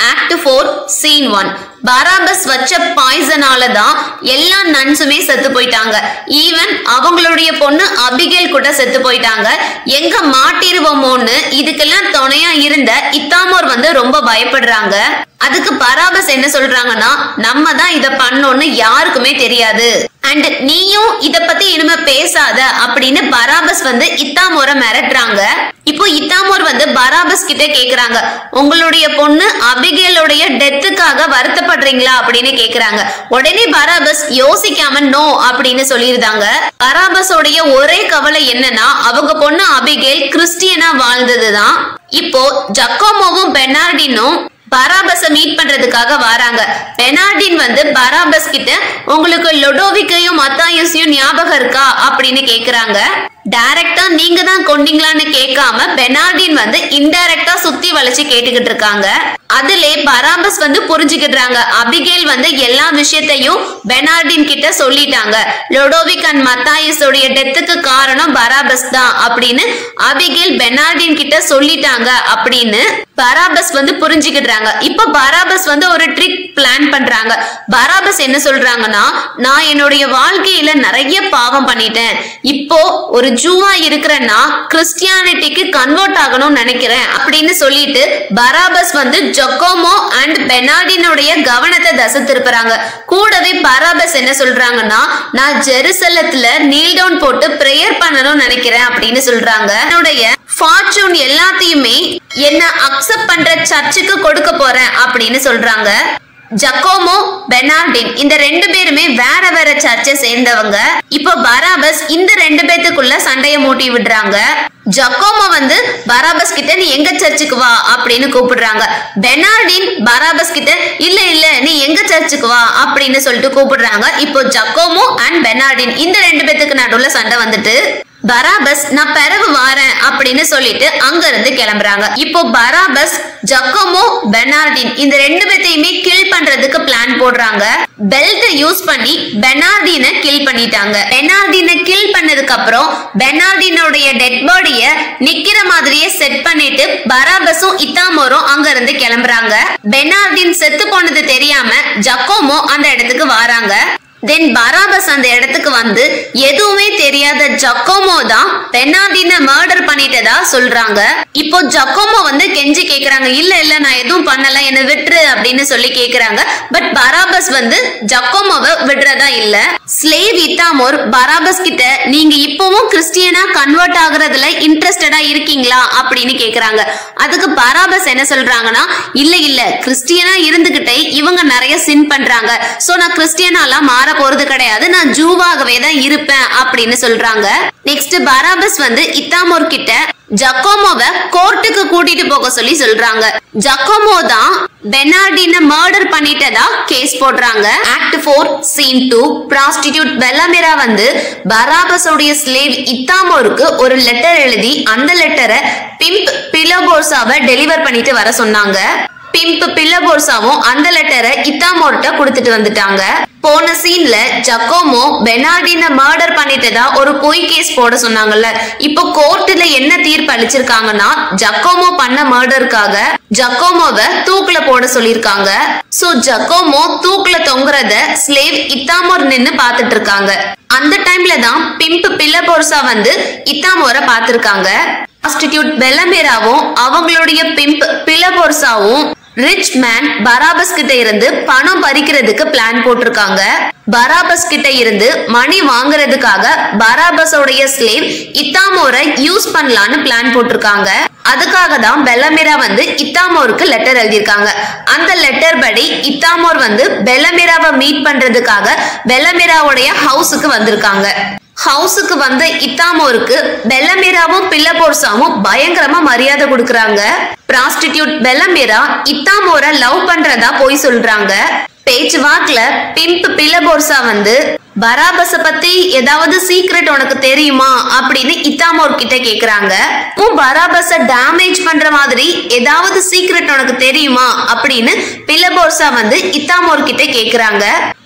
act four scene one Barabas வச்ச பாய்சனால தான் எல்லா நன்ஸுமே செத்து போயிட்டாங்க ஈவன் அவங்களுடைய பொண்ணு அபிகேல் கூட செத்து போயிட்டாங்க எங்க மாட்டிருவோமோன்னு இதுக்கெல்லாம் துணையா இருந்த இத்தாமோர் வந்து ரொம்ப பயப்படுறாங்க அதுக்கு பராபஸ் என்ன சொல்றாங்கன்னா நம்ம தான் இத பண்ணோம்னு யாருக்குமே தெரியாது அண்ட் நீயும் இத பத்தி இனிமே பேசாத அப்படின்னு பராபஸ் வந்து இத்தாமோரை மிரட்டுறாங்க இப்போ இத்தாமோர் வந்து பராபஸ் கிட்ட கேக்குறாங்க உங்களுடைய பொண்ணு அபிகேலுடைய டெத்துக்காக வருத்தப்படுறீங்களா அப்படின்னு கேக்குறாங்க உடனே பராபஸ் யோசிக்காம நோ அப்படின்னு சொல்லியிருந்தாங்க பராபஸோடைய ஒரே கவலை என்னன்னா அவங்க பொண்ணு அபிகேல் கிறிஸ்டியனா வாழ்ந்ததுதான் இப்போ ஜக்கோமோவும் பெனார்டினும் பராபஸ மீட் பண்றதுக்காக வராங்க பெனார்டின் வந்து பராபஸ் கிட்ட உங்களுக்கு லொடோவிக்கையும் மத்தாயஸையும் ஞாபகம் இருக்கா அப்படின்னு கேக்குறாங்க டைரக்டா நீங்க தான் கொண்டீங்களான்னு கேட்காம பெனார்டின் வந்து இன்டைரக்டா சுத்தி வளைச்சு கேட்டுக்கிட்டு இருக்காங்க அதுலே பராபஸ் வந்து புரிஞ்சுக்கிட்டாங்க அபிகேல் வந்து எல்லா விஷயத்தையும் பெனார்டின் கிட்ட சொல்லிட்டாங்க லொடோவிக் அண்ட் மத்தாயஸோடைய டெத்துக்கு காரணம் பராபஸ் தான் அப்படின்னு அபிகேல் பெனார்டின் கிட்ட சொல்லிட்டாங்க அப்படின்னு பராபஸ் வந்து புரிஞ்சுக்கிட்டாங்க இப்ப பராபஸ் வந்து ஒரு ட்ரிக் பிளான் பண்றாங்க பராபஸ் என்ன சொல்றாங்கன்னா நான் என்னுடைய வாழ்க்கையில நிறைய பாவம் பண்ணிட்டேன் இப்போ ஒரு ஜூவா இருக்கிறேன்னா கிறிஸ்டியானிட்டிக்கு கன்வெர்ட் ஆகணும்னு நினைக்கிறேன் அப்படின்னு சொல்லிட்டு பராபஸ் வந்து ஜொக்கோமோ அண்ட் பெனாடினுடைய கவனத்தை தசை திருப்புறாங்க கூடவே பராபஸ் என்ன சொல்றாங்கன்னா நான் ஜெருசலத்துல நீல் டவுன் போட்டு ப்ரேயர் பண்ணணும்னு நினைக்கிறேன் அப்படின்னு சொல்றாங்க என்னுடைய ஃபார்ச்சூன் எல்லாத்தையுமே என்ன அக்செப்ட் பண்ற சர்ச்சுக்கு கொடுக்க போறேன் அப்படின்னு சொல்றாங்க ஜக்கோமோ பெனார்டின் இந்த ரெண்டு பேருமே வேற வேற சர்ச்சை சேர்ந்தவங்க இப்போ பராபஸ் இந்த ரெண்டு பேத்துக்குள்ள சண்டைய மூட்டி விடுறாங்க ஜக்கோமோ வந்து பராபஸ் கிட்ட நீ எங்க சர்ச்சுக்கு வா அப்படின்னு கூப்பிடுறாங்க பெனார்டின் பராபஸ் கிட்ட இல்ல இல்ல நீ எங்க சர்ச்சுக்கு வா அப்படின்னு சொல்லிட்டு கூப்பிடுறாங்க இப்போ ஜக்கோமோ அண்ட் பெனார்டின் இந்த ரெண்டு பேத்துக்கு நடுவுல சண்டை வந்துட்டு பராபஸ் நான் பிறகு வாரேன் அப்படின்னு சொல்லிட்டு அங்க இருந்து கிளம்புறாங்க இப்போ பராபஸ் ஜக்கோமோ பெனார்டின் இந்த ரெண்டு பேத்தையுமே கில் பண்றதுக்கு பிளான் போடுறாங்க பெல்ட் யூஸ் பண்ணி பெனார்டினை கில் பண்ணிட்டாங்க பெனார்டினை கில் பண்ணதுக்கு அப்புறம் பெனார்டினோடைய டெட் பாடிய நிக்கிற மாதிரியே செட் பண்ணிட்டு பராபஸும் இத்தாமோரும் அங்க இருந்து கிளம்புறாங்க பெனார்டின் செத்து போனது தெரியாம ஜக்கோமோ அந்த இடத்துக்கு வராங்க தென் பராபஸ் அந்த இடத்துக்கு வந்து எதுவுமே தெரியாத ஜக்கோமோ தான் பெனார்டினை மர்டர் பண்ணிட்டதா சொல்றாங்க இப்போ ஜக்கோமோ வந்து கெஞ்சி கேக்குறாங்க இல்ல இல்ல நான் எதுவும் பண்ணல என்ன விட்டுரு அப்படின்னு சொல்லி கேக்குறாங்க பட் பராபஸ் வந்து ஜக்கோமோவை விடுறதா இல்ல ஸ்லேவ் இத்தாமோர் பராபஸ் கிட்ட நீங்க இப்பவும் கிறிஸ்டியனா கன்வெர்ட் ஆகுறதுல இன்ட்ரெஸ்டடா இருக்கீங்களா அப்படின்னு கேக்குறாங்க அதுக்கு பராபஸ் என்ன சொல்றாங்கன்னா இல்ல இல்ல கிறிஸ்டியனா இருந்துகிட்டே இவங்க நிறைய சின் பண்றாங்க சோ நான் கிறிஸ்டியனாலாம் மாற போறது கிடையாது நான் ஜூவாகவே தான் இருப்பேன் அப்படின்னு சொல்றாங்க நெக்ஸ்ட் பராபஸ் வந்து இத்தாமோர் கிட்ட ஜக்கோமோவை கோர்ட்டுக்கு கூட்டிட்டு போக சொல்லி சொல்றாங்க ஜக்கோமோ தான் பெனார்டின மர்டர் பண்ணிட்டதா கேஸ் போடுறாங்க act four scene two prostitute Bellamira வந்து பராபஸோடைய ஸ்லேவ் இத்தாமோருக்கு ஒரு லெட்டர் எழுதி அந்த லெட்டரை பிம்ப் பிலோபோர்சாவை டெலிவர் பண்ணிட்டு வர சொன்னாங்க பிம்ப் பில்லபோர்சாவும் அந்த லெட்டரை இத்தாமோர்ட்ட கொடுத்துட்டு வந்துட்டாங்க போன சீன்ல ஜக்கோமோ பெனார்டின மர்டர் பண்ணிட்டதா ஒரு பொய் கேஸ் போட சொன்னாங்கல்ல இப்போ கோர்ட்டுல என்ன தீர்ப்பு அளிச்சிருக்காங்கன்னா ஜக்கோமோ பண்ண மர்டருக்காக ஜக்கோமோவை தூக்குல போட சொல்லிருக்காங்க சோ ஜக்கோமோ தூக்குல தொங்குறத ஸ்லேவ் இத்தாமோர் நின்னு பாத்துட்டு இருக்காங்க அந்த டைம்ல தான் பிம்ப் பில்லபோர்சா வந்து இத்தாமோரை பார்த்திருக்காங்க கான்ஸ்டிடியூட் பெலமேராவும் அவங்களுடைய பிம்ப் பிலபோர்சாவும் ரிச் மேன் பராபஸ் கிட்ட இருந்து பணம் பறிக்கிறதுக்கு பிளான் போட்டிருக்காங்க பராபஸ் கிட்ட இருந்து மணி வாங்குறதுக்காக பராபஸோடைய ஸ்லேவ் இத்தாமோரை யூஸ் பண்ணலான்னு பிளான் போட்டிருக்காங்க அதுக்காக தான் பெல்லமிரா வந்து இத்தாமோருக்கு லெட்டர் எழுதியிருக்காங்க அந்த லெட்டர் படி இத்தாமோர் வந்து பெல்லமிராவை மீட் பண்றதுக்காக பெல்லமிராவுடைய ஹவுஸுக்கு வந்திருக்காங்க ஹவுஸுக்கு வந்த இத்தாமோருக்கு பெல்லமிராவும் பில்லபோர்சாவும் பயங்கரமா மரியாதை கொடுக்கறாங்க பிராஸ்டிடியூட் பெல்லமிரா இத்தாமோரை லவ் பண்றதா போய் சொல்றாங்க பேச்சுவாக்குல பிம்ப் பில்லபோர்சா வந்து பராபஸ பத்தி ஏதாவது சீக்ரெட் உனக்கு தெரியுமா அப்படின்னு இத்தாமோர் கிட்ட கேக்குறாங்க உன் பராபஸ டேமேஜ் பண்ற மாதிரி ஏதாவது சீக்ரெட் உனக்கு தெரியுமா அப்படின்னு பில்லபோர்சா வந்து இத்தாமோர் கிட்ட கேக்குறாங்க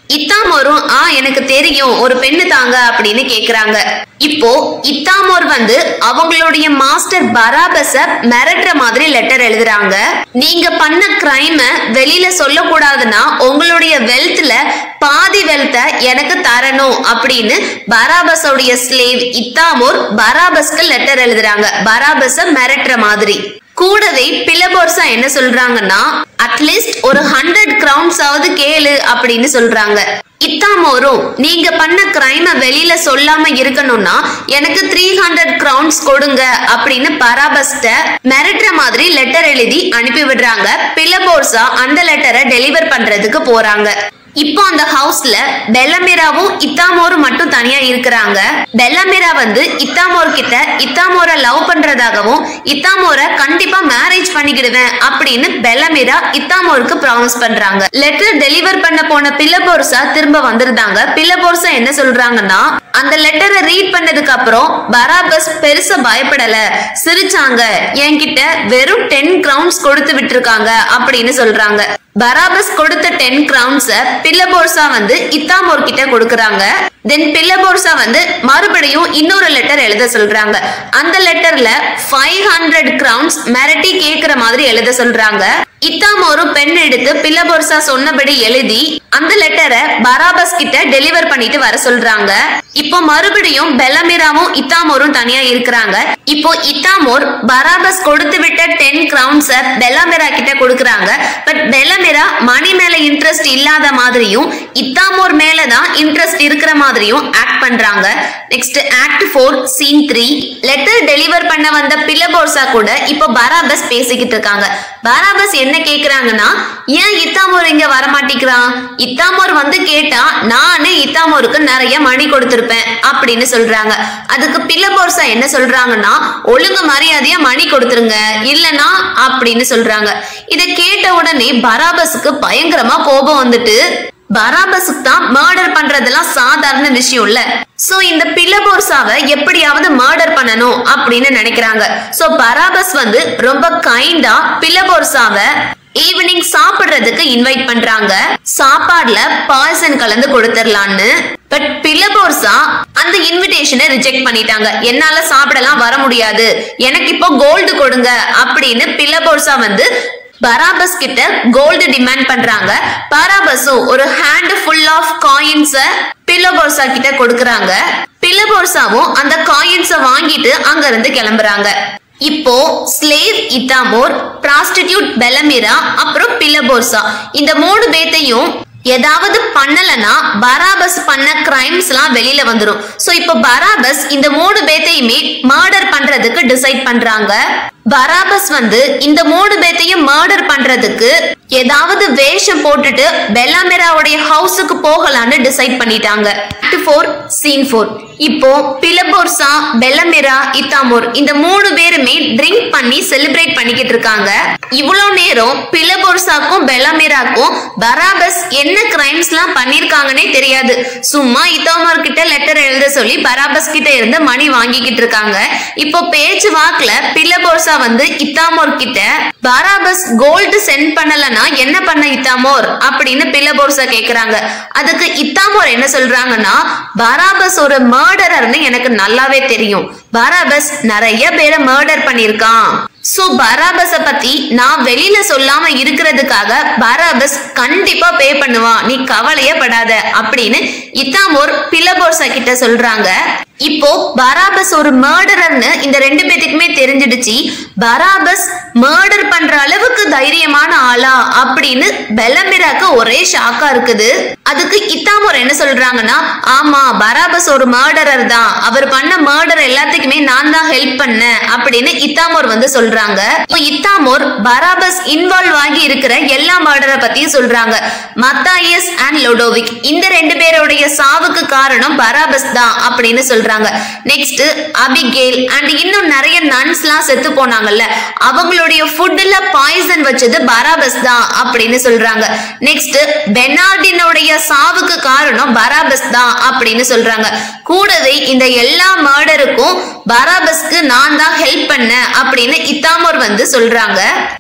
இத்தாமோரும் ஆ எனக்கு தெரியும் ஒரு பெண்ணு தாங்க அப்படின்னு கேக்குறாங்க இப்போ இத்தாமோர் வந்து அவங்களுடைய மாஸ்டர் பராபஸ மிரட்டுற மாதிரி லெட்டர் எழுதுறாங்க நீங்க பண்ண கிரைம வெளியில சொல்லக்கூடாதுன்னா உங்களுடைய வெல்த்ல பாதி வெல்த்த எனக்கு தரணும் அப்படின்னு பராபஸோடைய ஸ்லேவ் இத்தாமோர் பராபஸ்க்கு லெட்டர் எழுதுறாங்க பராபஸ மிரட்டுற மாதிரி கூடவே பிலபோர்சா என்ன சொல்றாங்கன்னா அட்லீஸ்ட் ஒரு ஹண்ட்ரட் கிரவுண்ட்ஸ் ஆவது கேளு அப்படின்னு சொல்றாங்க இத்தாமோரும் நீங்க பண்ண கிரைம வெளியில சொல்லாம இருக்கணும்னா எனக்கு த்ரீ ஹண்ட்ரட் கிரவுண்ட்ஸ் கொடுங்க அப்படின்னு பராபஸ்ட மிரட்டுற மாதிரி லெட்டர் எழுதி அனுப்பி விடுறாங்க பிலபோர்சா அந்த லெட்டரை டெலிவர் பண்றதுக்கு போறாங்க இப்போ அந்த ஹவுஸ்ல பெல்லமிராவும் இத்தாமோரும் மட்டும் தனியா இருக்கிறாங்க பெல்லமிரா வந்து இத்தாமோர் கிட்ட இத்தாமோரை லவ் பண்றதாகவும் இத்தாமோரை கண்டிப்பா மேரேஜ் பண்ணிக்கிடுவேன் அப்படின்னு பெல்லமிரா இத்தாமோருக்கு ப்ராமிஸ் பண்றாங்க லெட்டர் டெலிவர் பண்ண போன பில்லபோர்சா திரும்ப வந்திருந்தாங்க பில்லபோர்சா என்ன சொல்றாங்கன்னா அந்த லெட்டரை ரீட் பண்ணதுக்கு அப்புறம் பராபஸ் பெருசா பயப்படல சிரிச்சாங்க என்கிட்ட வெறும் டென் கிரவுண்ட்ஸ் கொடுத்து விட்டுருக்காங்க அப்படின்னு சொல்றாங்க பராபஸ் கொடுத்த டென் கிரவுண்ட்ஸ பில்லபோர்சா வந்து இத்தாமோர் கிட்ட கொடுக்கறாங்க தென் பில்லபோர்சா வந்து மறுபடியும் இன்னொரு லெட்டர் எழுத சொல்றாங்க அந்த லெட்டர்ல ஃபைவ் ஹண்ட்ரட் கிரவுண்ட்ஸ் மிரட்டி கேக்குற மாதிரி எழுத சொல்றாங்க இத்தாமோரும் பென் எடுத்து பில்லபோர்சா சொன்னபடி எழுதி அந்த லெட்டரை பராபஸ் கிட்ட டெலிவர் பண்ணிட்டு வர சொல்றாங்க இப்போ மறுபடியும் பெலமிராவும் இத்தாமோரும் தனியா இருக்கிறாங்க இப்போ இத்தாமோர் பராபஸ் கொடுத்து விட்ட டென் கிரவுண்ட்ஸ பெலமிரா கிட்ட கொடுக்கறாங்க பட் பெலமிரா மணி மேல இன்ட்ரெஸ்ட் இல்லாத மாதிரியும் இத்தாமோர் மேல தான் இன்ட்ரெஸ்ட் இருக்கிற மாதிரியும் ஆக்ட் பண்றாங்க next act four scene three letter deliver பண்ண வந்த பில்லபோர்சா கூட இப்போ பராபஸ் பேசிக்கிட்டு இருக்காங்க பராபஸ் என்ன கேக்குறாங்கன்னா ஏன் இத்தாமோர் இங்க வர மாட்டேங்கிறான் இத்தாமோர் வந்து கேட்டா நானே இத்தாமோருக்கு நிறைய மணி கொடுத்திருப்பேன் அப்படின்னு சொல்றாங்க அதுக்கு பில்லபோர்சா என்ன சொல்றாங்கன்னா ஒழுங்கு மரியாதையா மணி கொடுத்துருங்க இல்லனா அப்படின்னு சொல்றாங்க இத கேட்ட உடனே பராபஸுக்கு பயங்கரமா கோபம் வந்துட்டு பராபஸுக்கு தான் மர்டர் பண்றதெல்லாம் சாதாரண விஷயம் இல்ல சோ இந்த பில்லபோர்சாவை எப்படியாவது மர்டர் பண்ணணும் அப்படின்னு நினைக்கிறாங்க சோ பராபஸ் வந்து ரொம்ப கைண்டா பில்லபோர்சாவை ஈவினிங் சாப்பிடுறதுக்கு இன்வைட் பண்றாங்க சாப்பாடுல பாய்சன் கலந்து கொடுத்துடலான்னு பட் பில்லபோர்சா அந்த இன்விடேஷனை ரிஜெக்ட் பண்ணிட்டாங்க என்னால சாப்பிடலாம் வர முடியாது எனக்கு இப்போ கோல்டு கொடுங்க அப்படின்னு பில்லபோர்சா வந்து பராபஸ் கிட்ட கோல்டு டிமாண்ட் பண்றாங்க பராபஸும் ஒரு ஹேண்ட் ஃபுல் ஆஃப் காயின்ஸ பில்லபோர்சா கிட்ட கொடுக்கறாங்க பில்லபோர்சாவும் அந்த காயின்ஸ வாங்கிட்டு அங்க இருந்து கிளம்புறாங்க இப்போ ஸ்லேவ் இத்தாமோர் பிராஸ்டிடியூட் பெலமிரா அப்புறம் பில்லபோர்சா இந்த மூணு பேத்தையும் ஏதாவது பண்ணலனா பராபஸ் பண்ண கிரைம்ஸ்லாம் வெளியில வந்துரும் சோ இப்போ பராபஸ் இந்த மூணு பேத்தையுமே மர்டர் பண்றதுக்கு டிசைட் பண்றாங்க பராபஸ் வந்து இந்த மூணு பேத்தையும் மர்டர் பண்றதுக்கு ஏதாவது வேஷம் போட்டுட்டு பெல்லாமெராவுடைய ஹவுஸுக்கு போகலான்னு டிசைட் பண்ணிட்டாங்க ஃபோர் சீன் ஃபோர் இப்போ பிலபோர்சா பெல்லமெரா இத்தாமோர் இந்த மூணு பேருமே ட்ரிங்க் பண்ணி செலிப்ரேட் பண்ணிக்கிட்டு இருக்காங்க இவ்வளவு நேரம் பிலபோர்சாக்கும் பெல்லமெராக்கும் பராபஸ் என்ன கிரைம்ஸ்லாம் பண்ணிருக்காங்கன்னே தெரியாது சும்மா இத்தாமோர் கிட்ட லெட்டர் எழுத சொல்லி பராபஸ் கிட்ட இருந்து மணி வாங்கிக்கிட்டு இருக்காங்க இப்போ பேச்சு வாக்குல பில்லபோர்சா வந்து இத்தாமோர் கிட்ட பராபஸ் கோல்டு சென்ட் பண்ணலனா என்ன பண்ண இத்தாமோர் அப்படின்னு பில்லபோர்சா கேக்குறாங்க அதுக்கு இத்தாமோர் என்ன சொல்றாங்கன்னா பராபஸ் ஒரு மர்டரர்னு எனக்கு நல்லாவே தெரியும் பராபஸ் நிறைய பேரை மர்டர் பண்ணிருக்கான் சோ பராபஸ பத்தி நான் வெளியில சொல்லாம இருக்கிறதுக்காக பராபஸ் கண்டிப்பா பே பண்ணுவான் நீ கவலையே படாத அப்படின்னு இத்தாமோர் பிலபோர்சா கிட்ட சொல்றாங்க இப்போ பராபஸ் ஒரு மர்டரர்னு இந்த ரெண்டு பேத்துக்குமே தெரிஞ்சிடுச்சு பராபஸ் மர்டர் பண்ற அளவுக்கு தைரியமான ஆளா அப்படின்னு பெலமிராக்கு ஒரே ஷாக்கா இருக்குது அதுக்கு இத்தாமோர் என்ன சொல்றாங்கன்னா ஆமா பராபஸ் ஒரு மர்டரர் தான் அவர் பண்ண மர்டர் எல்லாத்துக்குமே நான் தான் ஹெல்ப் பண்ணேன் அப்படின்னு இத்தாமோர் வந்து சொல்றாங்க இப்போ இத்தாமோர் பராபஸ் இன்வால்வ் ஆகி இருக்கிற எல்லா மர்டரை பத்தியும் சொல்றாங்க மத்தாயஸ் அண்ட் லோடோவிக் இந்த ரெண்டு பேருடைய சாவுக்கு காரணம் பராபஸ் தான் அப்படின்னு சொல்றாங்க நெக்ஸ்ட் அபிகேல் அண்ட் இன்னும் நிறைய நன்ஸ்லாம் செத்து போனாங்கல்ல அவங்களுடைய ஃபுட்ல பாய்சன் வச்சது பராபஸ் தான் அப்படின்னு சொல்றாங்க நெக்ஸ்ட் பெனார்டினுடைய சாவுக்கு காரணம் பராபஸ் தான் அப்படின்னு சொல்றாங்க கூடவே இந்த எல்லா மர்டருக்கும் பராபஸ்க்கு நான் தான் ஹெல்ப் பண்ணேன் அப்படின்னு இத்தாமோர் வந்து சொல்றாங்க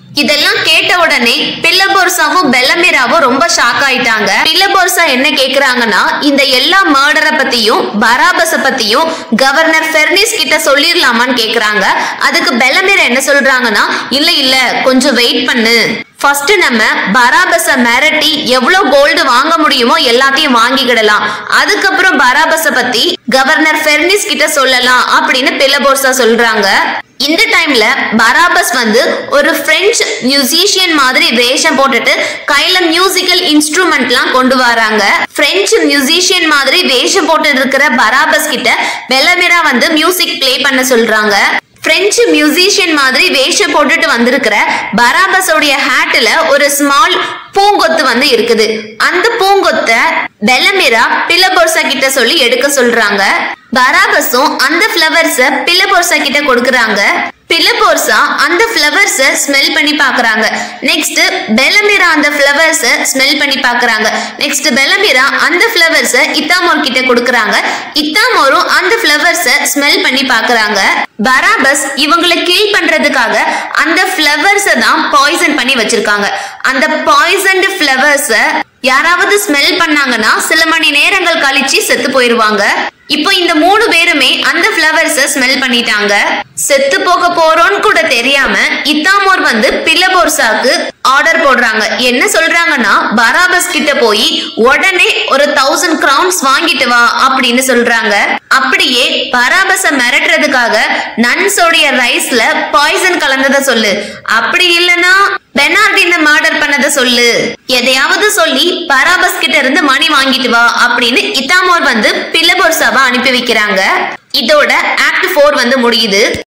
இதெல்லாம் கேட்ட உடனே பில்லபோர்சாவும் பெல்லமீராவும் ரொம்ப ஷாக் ஆயிட்டாங்க பில்லபோர்சா என்ன கேக்குறாங்கன்னா இந்த எல்லா மர்டரை பத்தியும் பராபஸ பத்தியும் கவர்னர் ஃபெர்னிஸ் கிட்ட சொல்லிடலாமான்னு கேக்குறாங்க அதுக்கு பெல்லமீரா என்ன சொல்றாங்கன்னா இல்ல இல்ல கொஞ்சம் வெயிட் பண்ணு ஃபர்ஸ்ட் நம்ம பராபஸ மிரட்டி எவ்வளவு கோல்டு வாங்க முடியுமோ எல்லாத்தையும் வாங்கிக்கிடலாம் அதுக்கப்புறம் பராபஸ பத்தி கவர்னர் ஃபெர்னிஸ் கிட்ட சொல்லலாம் அப்படின்னு பில்லபோர்சா சொல்றாங்க இந்த டைம்ல பராபஸ் வந்து ஒரு பிரெஞ்சு மியூசிஷியன் மாதிரி வேஷம் போட்டுட்டு கையில மியூசிக்கல் இன்ஸ்ட்ருமெண்ட்லாம் கொண்டு வராங்க பிரெஞ்சு மியூசிஷியன் மாதிரி வேஷம் போட்டு இருக்கிற பராபஸ் கிட்ட பெலமிரா வந்து மியூசிக் ப்ளே பண்ண சொல்றாங்க பிரெஞ்சு மியூசிஷியன் மாதிரி வேஷம் போட்டுட்டு வந்திருக்கிற பராபஸோடைய ஹேட்ல ஒரு ஸ்மால் பூங்கொத்து வந்து இருக்குது அந்த பூங்கொத்தை பெலமிரா பில்லபோர்சா கிட்ட சொல்லி எடுக்க சொல்றாங்க பராபஸும் அந்த ஃப்ளவர்ஸ பில்லபோர்சா கிட்ட கொடுக்கறாங்க பில்லபோர்சா அந்த ஃப்ளவர்ஸ ஸ்மெல் பண்ணி பாக்குறாங்க நெக்ஸ்ட் பெலமிரா அந்த ஃப்ளவர்ஸ ஸ்மெல் பண்ணி பாக்குறாங்க நெக்ஸ்ட் பெலமிரா அந்த ஃப்ளவர்ஸ இத்தாமோர் கிட்ட கொடுக்கறாங்க இத்தாமோரும் அந்த ஃப்ளவர்ஸ ஸ்மெல் பண்ணி பாக்குறாங்க பராபஸ் இவங்களை கில் பண்றதுக்காக அந்த ஃப்ளவர்ஸ தான் பாய்சன் பண்ணி வச்சிருக்காங்க அந்த பாய்சன்டு ஃப்ளவர்ஸ யாராவது ஸ்மெல் பண்ணாங்கன்னா சில மணி நேரங்கள் கழிச்சு செத்து போயிருவாங்க இப்போ இந்த மூணு பேருமே அந்த ஃப்ளவர்ஸ ஸ்மெல் பண்ணிட்டாங்க செத்து போக போறோம்னு கூட தெரியாம இத்தாமோர் வந்து பில்லபோர்சாக்கு ஆர்டர் போடுறாங்க என்ன சொல்றாங்கன்னா பராபஸ் கிட்ட போய் உடனே ஒரு தௌசண்ட் கிரவுன்ஸ் வாங்கிட்டு வா அப்படின்னு சொல்றாங்க அப்படியே பராபஸ மிரட்டுறதுக்காக நன்ஸோடைய ரைஸ்ல பாய்சன் கலந்தத சொல்லு அப்படி இல்லனா பெனார்டின மர்டர் பண்ணத சொல்லு எதையாவது சொல்லி பராபஸ் கிட்ட இருந்து மணி வாங்கிட்டு வா அப்படின்னு இத்தாமோர் வந்து பில்லபோர்சாவை அனுப்பி வைக்கிறாங்க இதோட ஆக்ட் ஃபோர் வந்து முடியுது